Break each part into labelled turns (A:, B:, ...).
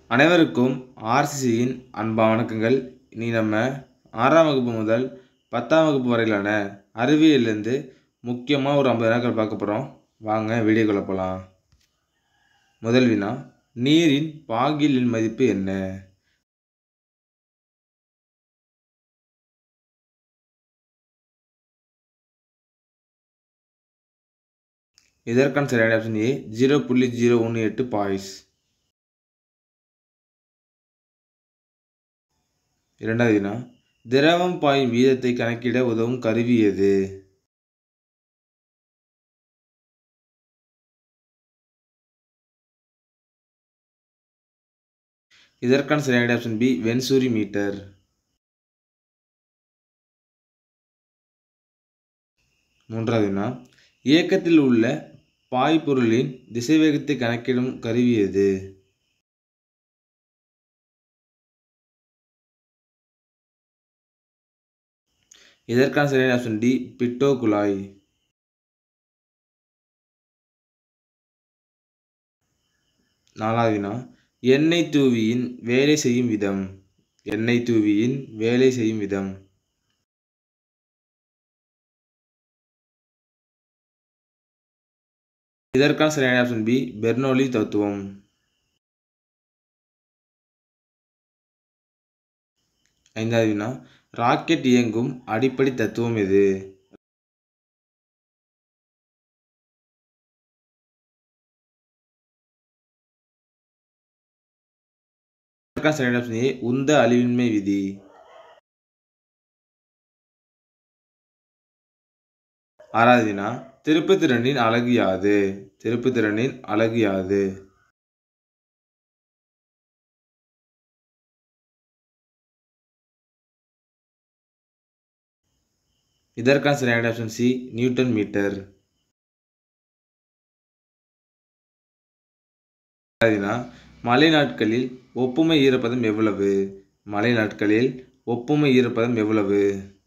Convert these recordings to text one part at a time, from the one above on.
A: அனைவருக்கும் ஆர்சிசியின் அன்பான வணக்கங்கள் இனி நம்ம ஆறாம் வகுப்பு முதல் பத்தாம் வகுப்பு வரையிலான அறிவியல்லேருந்து முக்கியமாக ஒரு ஐம்பது நாட்கள் பார்க்க போகிறோம் வாங்க வீடியோக்குள்ள போகலாம் முதல் வினா நீரின் பாகியலின் மதிப்பு என்ன இதற்கான சரியான ஆப்ஷன் ஏ ஜீரோ புள்ளி ஜீரோ ஒன்று எட்டு பாய்ஸ் இரண்டாவது வினா திரவம் பாயும் வீதத்தை கணக்கிட உதவும் கருவி எது இதற்கான சரியான ஆப்ஷன் பி வென்சூரி மீட்டர் மூன்றாவது வினா இயக்கத்தில் உள்ள பாய்பொருளின் திசைவேகத்தை கணக்கிடும் கருவி எது இதற்கான சரியான ஆப்ஷன் டி பிட்டோ குழாய் நாலாவது வினா எண்ணெய் தூவியின் வேலை செய்யும் விதம் எண்ணெய் தூவியின் வேலை செய்யும் விதம் இதற்கான சரியான ஆப்ஷன் பி பெர்னோலி தத்துவம் ஐந்தாவது வினா ராக்கெட் இயங்கும் அடிப்படை தத்துவம் எது இதற்கான சரியான ஆப்ஷன் ஏ உந்த அழிவின்மை விதி ஆறாவது வினா திருப்புத்திறனின் அழகு யாது திருப்புத்திறனின் அழகு யாது இதற்கான சரியான ஆப்ஷன் சி நியூட்டன் மீட்டர் வினா மழை நாட்களில் ஒப்புமை ஈரப்பதம் எவ்வளவு மழை நாட்களில் ஒப்புமை ஈரப்பதம் எவ்வளவு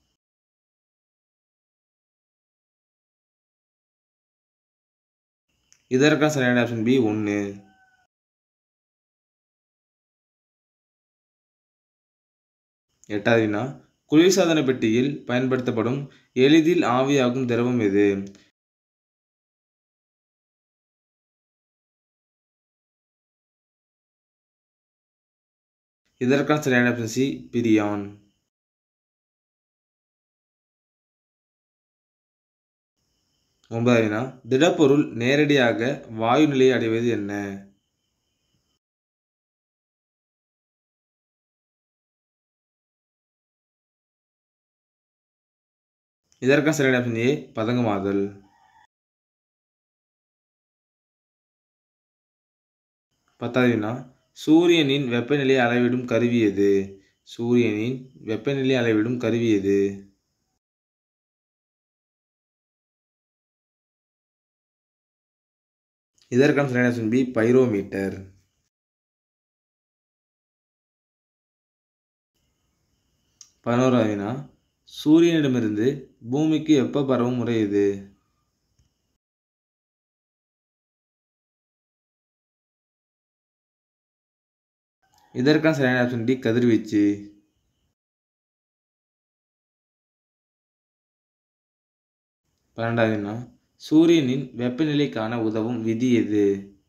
A: இதற்கான சரியான ஆப்ஷன் பி ஒன்று எட்டாவது வினா குளிர்சாதன பெட்டியில் பயன்படுத்தப்படும் எளிதில் ஆவியாகும் திரவம் எது இதற்கான சரியான ஆப்ஷன் சி பிரியான் ஒன்பதாவது வினா திடப்பொருள் நேரடியாக வாயு நிலையை அடைவது என்ன இதற்கான சரியான ஆப்ஷன் ஏ பதங்கமாதல் பத்தாவது வினா சூரியனின் வெப்பநிலையை அளவிடும் கருவி எது சூரியனின் வெப்பநிலை அளவிடும் கருவி எது இதற்கான சரியான ஆப்ஷன் பி பைரோமீட்டர் பதினோராவது வினா சூரியனிடமிருந்து பூமிக்கு வெப்ப பரவும் முறை எது இதற்கான சரியான ஆப்ஷன் டி கதிர்வீச்சு பன்னெண்டாவது வினா சூரியனின் வெப்பநிலைக்கான உதவும் விதி எது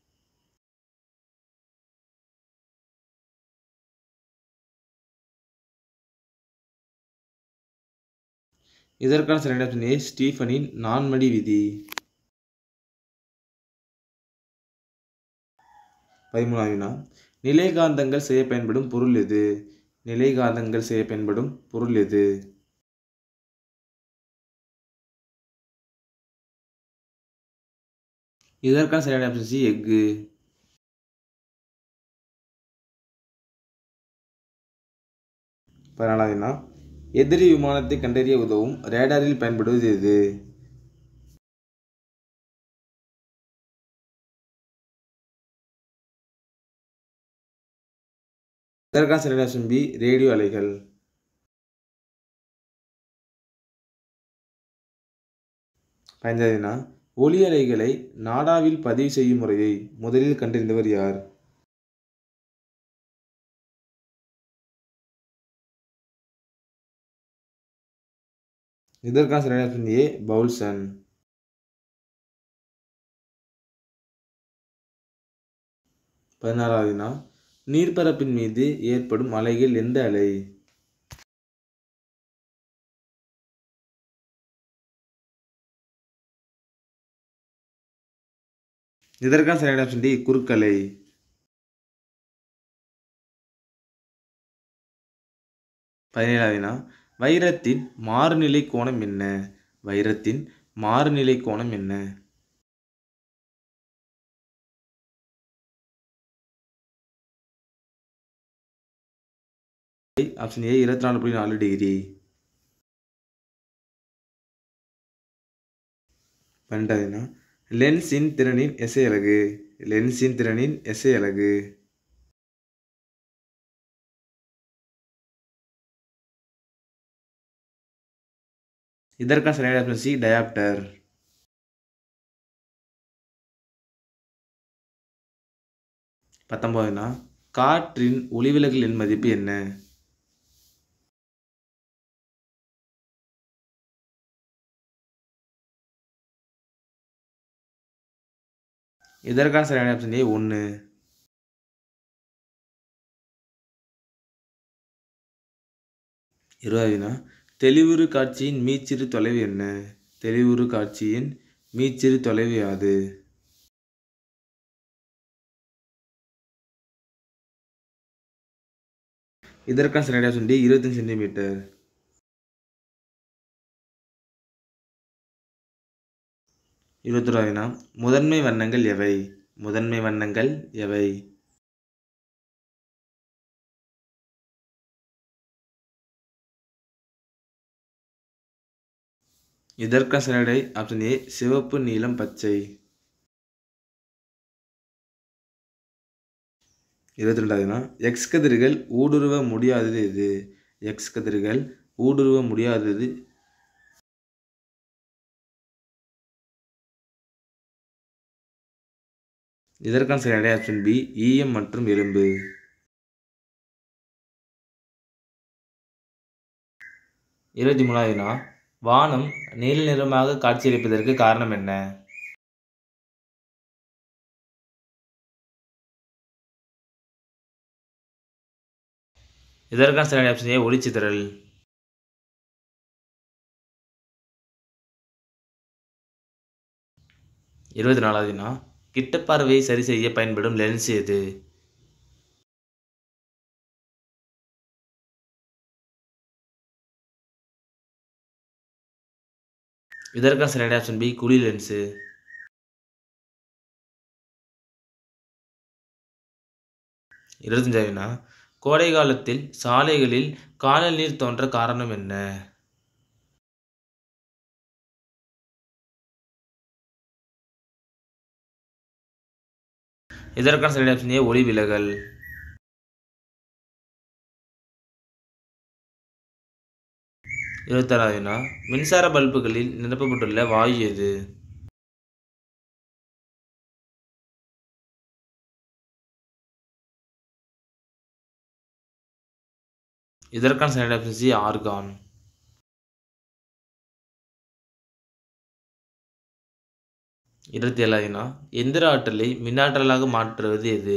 A: இதற்கான சரியான ஆப்ஷன் ஏ ஸ்டீஃபனின் நான்மடி விதி பதிமூணாவது வினா நிலைகாந்தங்கள் செய்ய பயன்படும் பொருள் எது நிலைகாந்தங்கள் செய்ய பயன்படும் பொருள் எது இதற்கான சரியான ஆப்ஷன் சி எஃகு பதினாலாவது வினா எதிரி விமானத்தை கண்டறிய உதவும் ரேடாரில் பயன்படுவது எது இதற்கான சரியான ஆப்ஷன் பி ரேடியோ அலைகள் பதினைந்தாவது வினா ஒலி அலைகளை நாடாவில் பதிவு செய்யும் முறையை முதலில் கண்டறிந்தவர் யார் இதற்கான சரியான ஆப்ஷன் ஏ பவுல்சன் பதினாறாவது வினா நீர்ப்பரப்பின் மீது ஏற்படும் அலைகள் எந்த அலை இதற்கான சரியான ஆப்ஷன் டி குறுக்கலை பதினேழாவது வினா வைரத்தின் மாறுநிலை கோணம் என்ன வைரத்தின் மாறுநிலை கோணம் என்ன ஆப்ஷன் ஏ இருபத்தி நாலு புள்ளி நாலு டிகிரி பன்னெண்டாவதுனா லென்ஸின் திறனின் எஸ்ஐ அலகு லென்ஸின் திறனின் எஸ்ஐ அலகு இதற்கான சரியான ஆப்ஷன் சி டயாப்டர் பத்தொன்பதுனா காற்றின் ஒளிவிலகல் எண் மதிப்பு என்ன இதற்கான சரியான ஆப்ஷன் ஏ ஒன்று இருபதுனா தெளிவுறு காட்சியின் மீச்சிறு தொலைவு என்ன தெளிவுறு காட்சியின் மீச்சிறு தொலைவு யாது இதற்கான சரியான ஆப்ஷன் டி இருபத்தஞ்சு சென்டிமீட்டர் இருபத்தொராவினா முதன்மை வண்ணங்கள் எவை முதன்மை வண்ணங்கள் எவை இதற்கான சரியான ஆப்ஷன் ஏ சிவப்பு நீலம் பச்சை இருபத்தி ரெண்டாவதுனா எக்ஸ் கதிர்கள் ஊடுருவ முடியாதது எது எக்ஸ் கதிர்கள் ஊடுருவ முடியாதது இதற்கான சரியான ஆப்ஷன் பி ஈயம் மற்றும் எறும்பு இருபத்தி மூணாவதுனா வானம் நீல நிறமாக காட்சியளிப்பதற்கு காரணம் என்ன இதற்கான சரியான ஆப்ஷன் ஏ ஒளிச்சிதறல் இருபத்தி நாலாவதுனா கிட்டப்பார்வையை சரி செய்ய பயன்படும் லென்ஸ் எது இதற்கான சரியான ஆப்ஷன் பி குழி லென்ஸு இருபத்தஞ்சாவதுனா கோடை காலத்தில் சாலைகளில் கானல் நீர் தோன்ற காரணம் என்ன இதற்கான சரியான ஆப்ஷன் ஏ ஒளி விலகல் இருபத்தாறாவதுனா மின்சார பல்புகளில் நிரப்பப்பட்டுள்ள வாயு எது இதற்கான சரியான ஆப்ஷன் சி ஆர்கான் இருபத்தி ஏழாவதுனா எந்திர ஆற்றலை மின்னாற்றலாக மாற்றுவது எது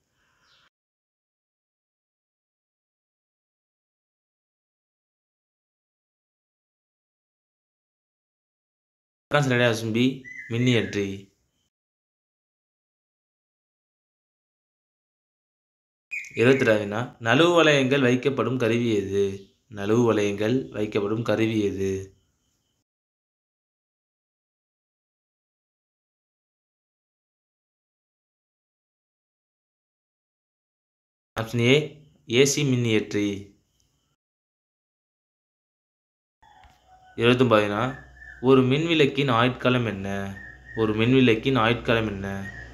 A: இதற்கான சரியான ஆப்ஷன் பி மின்னியற்றி இருபத்தி ரெண்டாவதுனா நழுவு வளையங்கள் வைக்கப்படும் கருவி எது நழுவு வளையங்கள் வைக்கப்படும் கருவி எது ஆப்ஷன் ஏ ஏசி மின்னியற்றி இருபத்தொம்பதுனா ஒரு மின்விளக்கின் ஆயுட்காலம் என்ன ஒரு மின்விளக்கின் ஆயுட்காலம் என்ன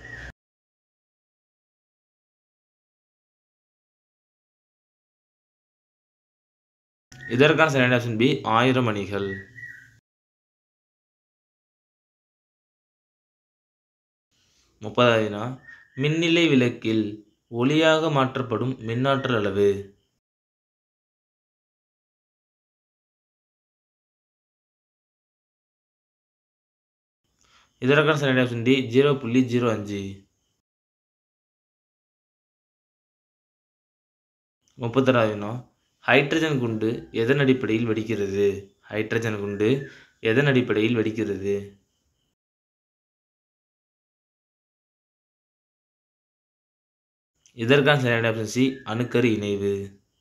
A: இதற்கான சரியான ஆப்ஷன் பி ஆயிரம் மணிகள் முப்பதாவதுனா மின்னிலை விளக்கில் ஒளியாக மாற்றப்படும் மின்னாற்றல் அளவு இதற்கான சரியான ஆப்ஷன் டி ஜீரோ புள்ளி ஜீரோ அஞ்சு முப்பத்தெட்டாவது வினா ஹைட்ரஜன் குண்டு எதன் அடிப்படையில் வெடிக்கிறது ஹைட்ரஜன் குண்டு எதன் அடிப்படையில் வெடிக்கிறது இதற்கான சரியான ஆப்ஷன் சி அணுக்கரு இணைவு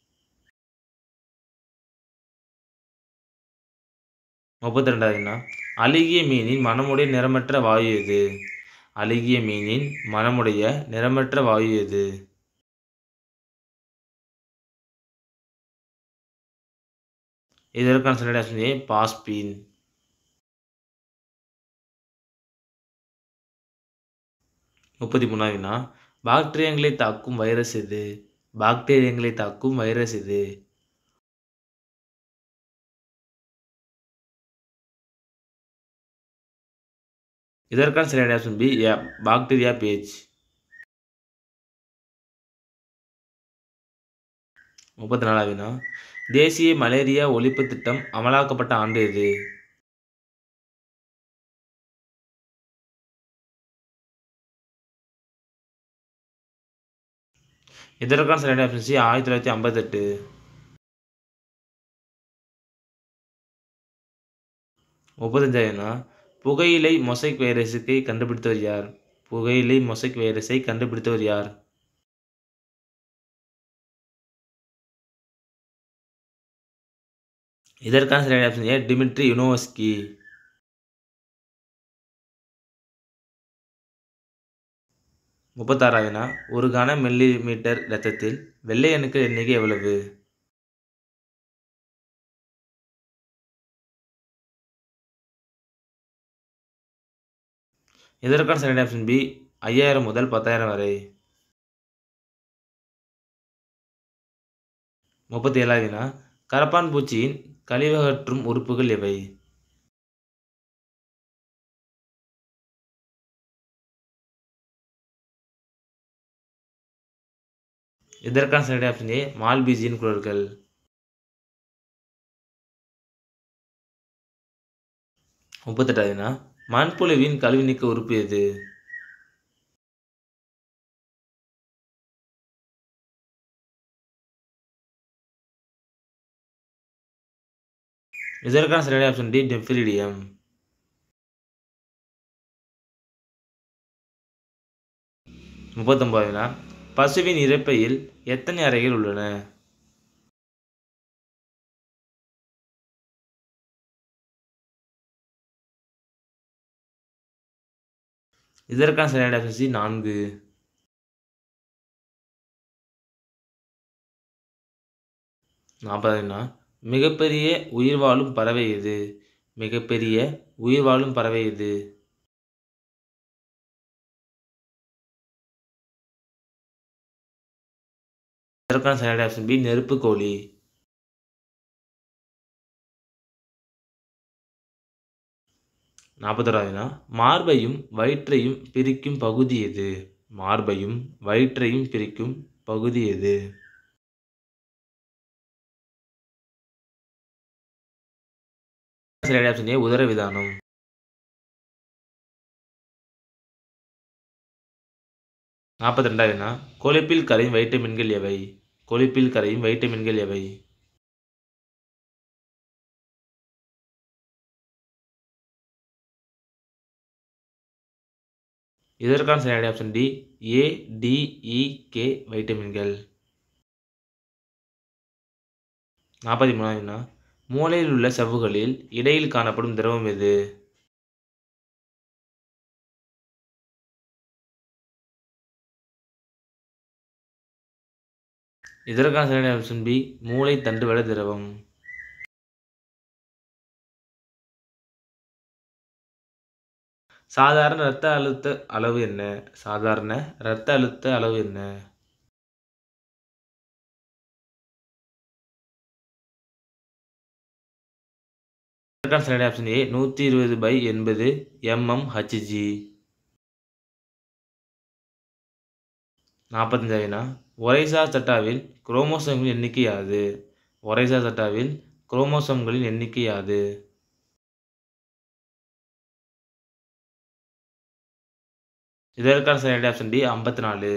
A: முப்பத்தி ரெண்டாவது வினா அழுகிய மீனின் மனமுடைய நிறமற்ற வாயு எது அழுகிய மீனின் மனமுடைய நிறமற்ற வாயு எது இதற்கான சரியான ஆப்ஷன் ஏ பாஸ்பீன் முப்பத்தி மூணாவது வினா பாக்டீரியங்களை தாக்கும் வைரஸ் எது பாக்டீரியங்களை தாக்கும் வைரஸ் எது இதற்கான சரியான ஆப்ஷன் பி பாக்டீரியா பேஜ் முப்பத்தி நாலாவது வினா தேசிய மலேரியா ஒழிப்பு திட்டம் அமலாக்கப்பட்ட ஆண்டு எது இதற்கான சரியான ஆப்ஷன் சி ஆயிரத்தி தொள்ளாயிரத்தி ஐம்பத்தெட்டு முப்பத்தஞ்சாயிரம்னா புகையிலை மொசைக் வைரஸுக்கு கண்டுபிடித்தவர் யார் புகையிலை மொசைக் வைரஸை கண்டுபிடித்தவர் யார் இதற்கான சரியான ஆப்ஷன் ஏ டிமிட்ரி யுனோவஸ்கி முப்பத்தாறாவதுனா ஒரு கன மில்லி மீட்டர் இரத்தத்தில் வெள்ளை அணுக்கள் எண்ணிக்கை எவ்வளவு இதற்கான சரியான ஆப்ஷன் பி ஐயாயிரம் முதல் பத்தாயிரம் வரை முப்பத்தி ஏழாவதுனா கரப்பான் பூச்சியின் கழிவகற்றும் உறுப்புகள் எவை இதற்கான சரியான ஆப்ஷன் ஏ மால்பீசியன் குழல்கள் முப்பத்தெட்டாவதுனா மண்புழுவின் கழிவு நீக்க உறுப்பு எது இதற்கான சரியான ஆப்ஷன் டி டெஃபிலிடியம் முப்பத்தொன்பதுனா பசுவின் இரைப்பையில் எத்தனை அறைகள் உள்ளன இதற்கான சரியான ஆப்ஷன் சி நான்கு நாற்பதுனா மிகப்பெரிய உயிர் வாழும் பறவை எது மிகப்பெரிய உயிர் வாழும் பறவை எது இதற்கான சரியான ஆப்ஷன் பி நெருப்பு கோழி நாற்பத்தோராவதுனா மார்பையும் வயிற்றையும் பிரிக்கும் பகுதி எது மார்பையும் வயிற்றையும் பிரிக்கும் பகுதி எது சரியான ஆப்ஷன் ஏ உதரவிதானம் நாற்பத்தி ரெண்டாவதுனா கொழுப்பில் கரையும் வைட்டமின்கள் எவை கொழுப்பில் கரையும் வைட்டமின்கள் எவை இதற்கான சரியான option D A D E K வைட்டமின்கள் நாற்பத்தி மூணாவதுனா மூளையில் உள்ள சவ்வுகளில் இடையில் காணப்படும் திரவம் எது இதற்கான சரியான ஆப்ஷன் பி மூளை தண்டுவட திரவம் சாதாரண இரத்த அழுத்த அளவு என்ன சாதாரண இரத்த அழுத்த அளவு என்ன இதற்கான சரியான ஆப்ஷன் ஏ நூற்றி இருபது பை எண்பது எம்எம் ஹச்ஜி நாற்பத்தஞ்சாயிரம்னா ஒரைசார் சட்டாவில் குரோமோசோம்களின் எண்ணிக்கை யாது ஒரைசார் சட்டாவில் குரோமோசோம்களின் எண்ணிக்கை யாது இதற்கான சரியான ஆப்ஷன் டி ஐம்பத்தி நாலு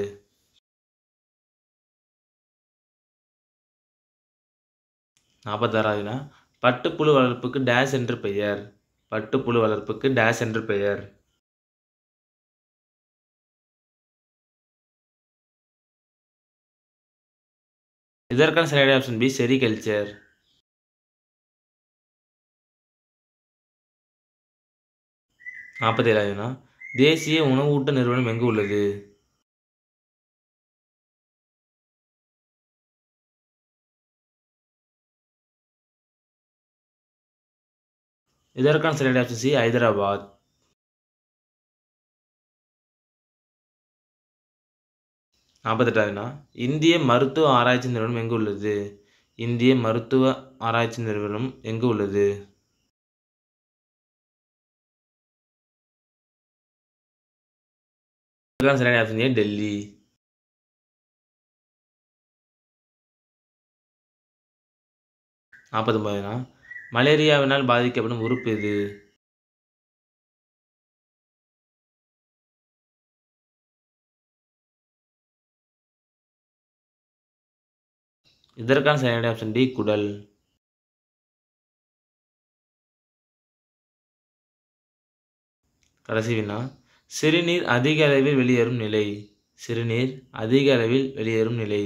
A: நாற்பத்தாறாவதுனா பட்டுப்புழு வளர்ப்புக்கு டேஷ் என்று பெயர் பட்டுப்புழு வளர்ப்புக்கு டேஷ் என்று பெயர் இதற்கான சரியான ஆப்ஷன் பி செரிகல்ச்சர் நாற்பத்தி ஏழாவதுனா தேசிய உணவூட்ட நிறுவனம் எங்கு உள்ளது இதற்கான சரியான ஆப்ஷன் சி ஹைதராபாத் நாற்பத்தெட்டாவதுனா இந்திய மருத்துவ ஆராய்ச்சி நிறுவனம் எங்கு உள்ளது இந்திய மருத்துவ ஆராய்ச்சி நிறுவனம் எங்கு உள்ளது இதற்கான சரியான ஆப்ஷன் ஏ டெல்லி நாற்பத்தொம்பதுனா மலேரியாவினால் பாதிக்கப்படும் உறுப்பு எது இதற்கான சரியான ஆப்ஷன் டி குடல் கடைசி வினா சிறுநீர் அதிக அளவில் வெளியேறும் நிலை சிறுநீர் அதிக அளவில் வெளியேறும் நிலை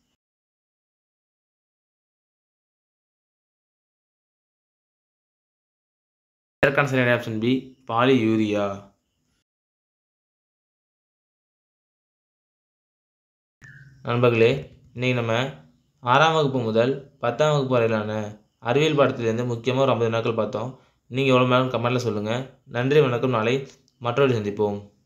A: இதற்கான சரியான ஆப்ஷன் பி பாலியூரியா நண்பர்களே இன்றைக்கி நம்ம ஆறாம் வகுப்பு முதல் பத்தாம் வகுப்பு வரையிலான அறிவியல் பாடத்திலேருந்து முக்கியமாக ஒரு ஐம்பது நாட்கள் பார்த்தோம் நீங்கள் எவ்வளோ நேரம் கமெண்ட்டில் சொல்லுங்கள் நன்றி வணக்கம் நாளை மற்றொரு சந்திப்போம்